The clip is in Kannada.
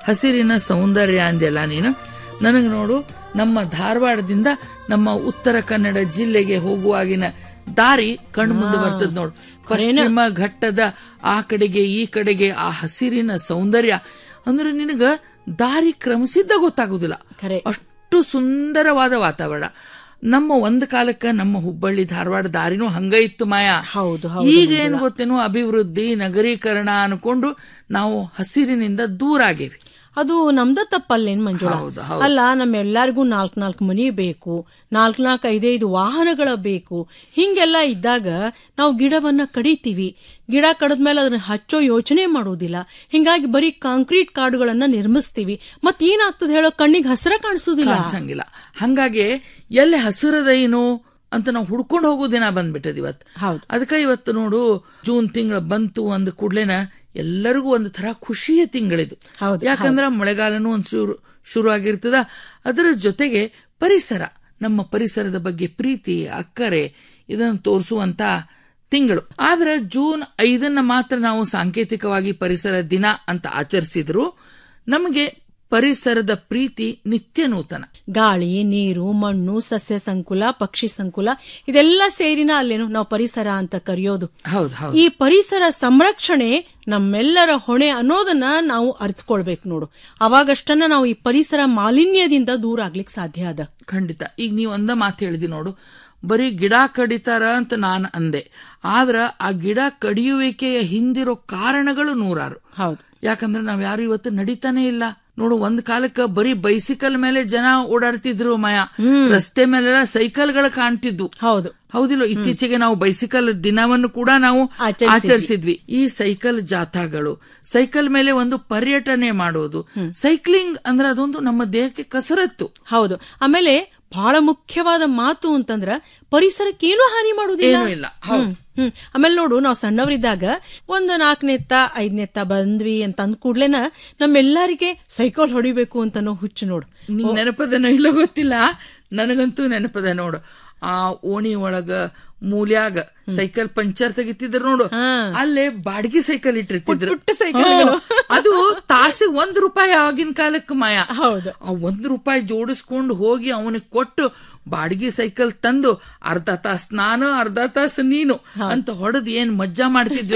ಹಸಿರಿನ ಸೌಂದರ್ಯ ಅಂದೆಲ್ಲ ನೀನು ನನಗೆ ನೋಡು ನಮ್ಮ ಧಾರವಾಡದಿಂದ ನಮ್ಮ ಉತ್ತರ ಕನ್ನಡ ಜಿಲ್ಲೆಗೆ ಹೋಗುವಾಗಿನ ದಾರಿ ಕಣ್ಣು ಮುಂದೆ ಬರ್ತದ ನೋಡು ಪಶ್ಚಿಮ ಘಟ್ಟದ ಆ ಕಡೆಗೆ ಈ ಕಡೆಗೆ ಆ ಹಸಿರಿನ ಸೌಂದರ್ಯ ಅಂದ್ರೆ ನಿನಗ ದಾರಿ ಕ್ರಮಿಸಿದ್ದ ಗೊತ್ತಾಗುದಿಲ್ಲ ಖರೆ. ಅಷ್ಟು ಸುಂದರವಾದ ವಾತಾವರಣ ನಮ್ಮ ಒಂದ್ ಕಾಲಕ್ಕ ನಮ್ಮ ಹುಬ್ಬಳ್ಳಿ ಧಾರವಾಡ ದಾರಿನೂ ಹಂಗ ಇತ್ತು ಮಾಯಾ ಹೌದು, ಈಗ ಏನ್ ಗೊತ್ತೇನು ಅಭಿವೃದ್ಧಿ ನಗರೀಕರಣ ಅನ್ಕೊಂಡು ನಾವು ಹಸಿರಿನಿಂದ ದೂರ ಆಗೇವಿ ಅದು ನಮ್ದ ತಪ್ಪಲ್ಲೇನ್ ಮಂಜುಳಾ ಹೌದು, ಹೌದು. ಅಲ್ಲ ನಮ್ಮೆಲ್ಲರಿಗೂ ನಾಲ್ಕ್ ನಾಲ್ಕ್ ಮನಿ ಬೇಕು ನಾಲ್ಕ್ ನಾಲ್ಕ್ ಐದೈದು ವಾಹನಗಳ ಬೇಕು ಹಿಂಗೆಲ್ಲ ಇದ್ದಾಗ ನಾವು ಗಿಡವನ್ನ ಕಡಿತೀವಿ ಗಿಡ ಕಡದ್ಮೇಲೆ ಅದನ್ನ ಹಚ್ಚೋ ಯೋಚನೆ ಮಾಡೋದಿಲ್ಲ ಹಿಂಗಾಗಿ ಬರೀ ಕಾಂಕ್ರೀಟ್ ಕಾಡುಗಳನ್ನ ನಿರ್ಮಿಸ್ತೀವಿ ಮತ್ ಏನಾಗ್ತದೆ ಹೇಳೋ ಕಣ್ಣಿಗೆ ಹಸಿರ ಕಾಣಿಸೋದಿಲ್ಲ ಕಾಣಿಸಂಗಿಲ್ಲ ಹಂಗಾಗಿ ಎಲ್ಲಿ ಹಸಿರದ ಏನು ಅಂತ ನಾವು ಹುಡ್ಕೊಂಡು ಹೋಗೋ ದಿನ ಬಂದ್ಬಿಟ್ಟದ ಇವತ್ತು ಹೌದು. ಅದಕ್ಕೆ ಇವತ್ತು ನೋಡು ಜೂನ್ ತಿಂಗಳ ಬಂತು ಅಂದ ಕೂಡ್ಲೇನ ಎಲ್ಲರಿಗೂ ಒಂದು ತರ ಖುಷಿಯ ತಿಂಗಳಿದು ಹೌದು, ಯಾಕಂದ್ರ ಮಳೆಗಾಲನೂ ಒಂದು ಶುರು ಶುರು ಆಗಿರ್ತದ ಅದರ ಜೊತೆಗೆ ಪರಿಸರ ನಮ್ಮ ಪರಿಸರದ ಬಗ್ಗೆ ಪ್ರೀತಿ ಅಕ್ಕರೆ ಇದನ್ನು ತೋರಿಸುವಂತ ತಿಂಗಳು ಆದ್ರೆ ಜೂನ್ ಐದನ್ನ ಮಾತ್ರ ನಾವು ಸಾಂಕೇತಿಕವಾಗಿ ಪರಿಸರ ದಿನ ಅಂತ ಆಚರಿಸಿದ್ರು ನಮಗೆ ಪರಿಸರದ ಪ್ರೀತಿ ನಿತ್ಯ ನೂತನ ಗಾಳಿ ನೀರು ಮಣ್ಣು ಸಸ್ಯ ಸಂಕುಲ ಪಕ್ಷಿ ಸಂಕುಲ ಇದೆಲ್ಲ ಸೇರಿನ ಅಲ್ಲೇನು ನಾವು ಪರಿಸರ ಅಂತ ಕರೆಯೋದು ಹೌದು ಹೌದು ಈ ಪರಿಸರ ಸಂರಕ್ಷಣೆ ನಮ್ಮೆಲ್ಲರ ಹೊಣೆ ಅನ್ನೋದನ್ನ ನಾವು ಅರ್ಥಕೊಳ್ಬೇಕು ನೋಡು ಅವಾಗಷ್ಟನ್ನ ನಾವು ಈ ಪರಿಸರ ಮಾಲಿನ್ಯದಿಂದ ದೂರ ಆಗ್ಲಿಕ್ಕೆ ಸಾಧ್ಯ ಅದ ಖಂಡಿತ ಈಗ ನೀವು ಒಂದ ಮಾತು ಹೇಳಿದಿ ನೋಡು ಬರೀ ಗಿಡ ಕಡಿತಾರ ಅಂತ ನಾನು ಅಂದೆ ಆದ್ರ ಆ ಗಿಡ ಕಡಿಯುವಿಕೆಯ ಹಿಂದಿರೋ ಕಾರಣಗಳು ನೂರಾರು ಹೌದು ಯಾಕಂದ್ರೆ ನಾವ್ ಯಾರು ಇವತ್ತು ನಡೀತಾನೆ ಇಲ್ಲ ನೋಡು ಒಂದ್ ಕಾಲಕ್ಕ ಬರೀ ಬೈಸಿಕಲ್ ಮೇಲೆ ಜನ ಓಡಾಡ್ತಿದ್ರು ಮಾಯ ರಸ್ತೆ ಮೇಲೆಲ್ಲ ಸೈಕಲ್ಗಳು ಕಾಣ್ತಿದ್ವು ಹೌದು ಹೌದಿಲ್ಲ ಇತ್ತೀಚೆಗೆ ನಾವು ಬೈಸಿಕಲ್ ದಿನವನ್ನು ಕೂಡ ನಾವು ಆಚರಿಸಿದ್ವಿ. ಆಚರಿಸಿದ್ವಿ ಈ ಸೈಕಲ್ ಜಾಥಾಗಳು ಸೈಕಲ್ ಮೇಲೆ ಒಂದು ಪರ್ಯಟನೆ ಮಾಡೋದು ಸೈಕ್ಲಿಂಗ್ ಅಂದ್ರೆ ಅದೊಂದು ನಮ್ಮ ದೇಹಕ್ಕೆ ಕಸರತ್ತು ಹೌದು ಆಮೇಲೆ ಬಹಳ ಮುಖ್ಯವಾದ ಮಾತು ಅಂತಂದ್ರ ಪರಿಸರಕ್ಕೇನು ಹಾನಿ ಮಾಡುವುದಿಲ್ಲ ಏನೂ ಇಲ್ಲ. ಹೌದು. ಹ್ಮ್, ಹ್ಮ್. ಆಮೇಲೆ ನೋಡು ನಾವು ಸಣ್ಣವರಿದ್ದಾಗ ಒಂದು ನಾಲ್ಕನೆತ್ತ ಐದನೆತ್ತ ಬಂದ್ವಿ ಅಂತ ಅಂದ ಕೂಡ್ಲೆನ ನಮ್ಮೆಲ್ಲರಿಗೆ ಸೈಕಲ್ ಹೊಡಿಬೇಕು ಅಂತನೋ ಹುಚ್ಚು ನೋಡು ನಿಂಗ್ ನೆನಪದನೋ ಇಲ್ಲ ಗೊತ್ತಿಲ್ಲ ನನಗಂತೂ ನೆನಪದ ನೋಡು ಆ ಓಣಿ ಒಳಗ ಮೂಲ್ಯಾಗ ಸೈಕಲ್ ಪಂಚರ್ ತೆಗಿತಿದ್ರು ನೋಡು ಅಲ್ಲೇ ಬಾಡಿಗೆ ಸೈಕಲ್ ಇಟ್ಟಿರ್ತಿದ್ರು ಪುಟ್ಟ ಸೈಕಲ್ಗಳು. ಹ್ಮ್. ಅದು ತಾಸಿಗೆ ಒಂದ್ ರೂಪಾಯಿ ಆಗಿನ ಕಾಲಕ್ಕೆ ಮಾಯ ಹೌದು. ಆ ಒಂದ್ ರೂಪಾಯಿ ಜೋಡಿಸ್ಕೊಂಡು ಹೋಗಿ ಅವನಿಗೆ ಕೊಟ್ಟು ಬಾಡಿಗೆ ಸೈಕಲ್ ತಂದು ಅರ್ಧ ತಾಸ್ ನಾನು ಅರ್ಧ ತಾಸು ನೀನು ಅಂತ ಹೊಡೆದ್ ಏನ್ ಮಜ್ಜಾ ಮಾಡ್ತಿದ್ವಿ